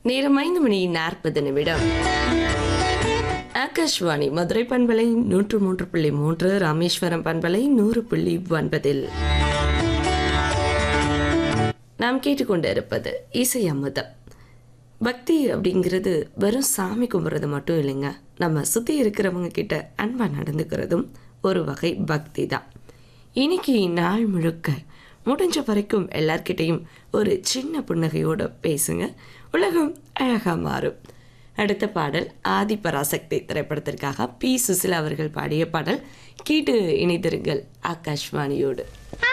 நேரம் ஐந்து மணி நாற்பது நிமிடம் ஆகாஷ்வாணி மதுரை பண்பலை நூற்று மூன்று புள்ளி மூன்று ராமேஸ்வரம் பண்பலை நூறு புள்ளி ஒன்பதில் நாம் கேட்டுக்கொண்டிருப்பது இசை அமுதம் பக்தி அப்படிங்கிறது வெறும் சாமி கும்பிட்றது மட்டும் இல்லைங்க நம்ம சுற்றி இருக்கிறவங்க கிட்ட அன்பாக நடந்துக்கிறதும் ஒரு வகை பக்தி தான் இன்னைக்கு நாள் முழுக்க முடிஞ்ச வரைக்கும் எல்லார்கிட்டையும் ஒரு சின்ன புன்னகையோட பேசுங்க உலகம் அழகாக மாறும் அடுத்த பாடல் ஆதி பராசக்தி திரைப்படத்திற்காக பி சுசிலா அவர்கள் பாடிய பாடல் கேட்டு இணைந்திருங்கள் ஆகாஷ்வாணியோடு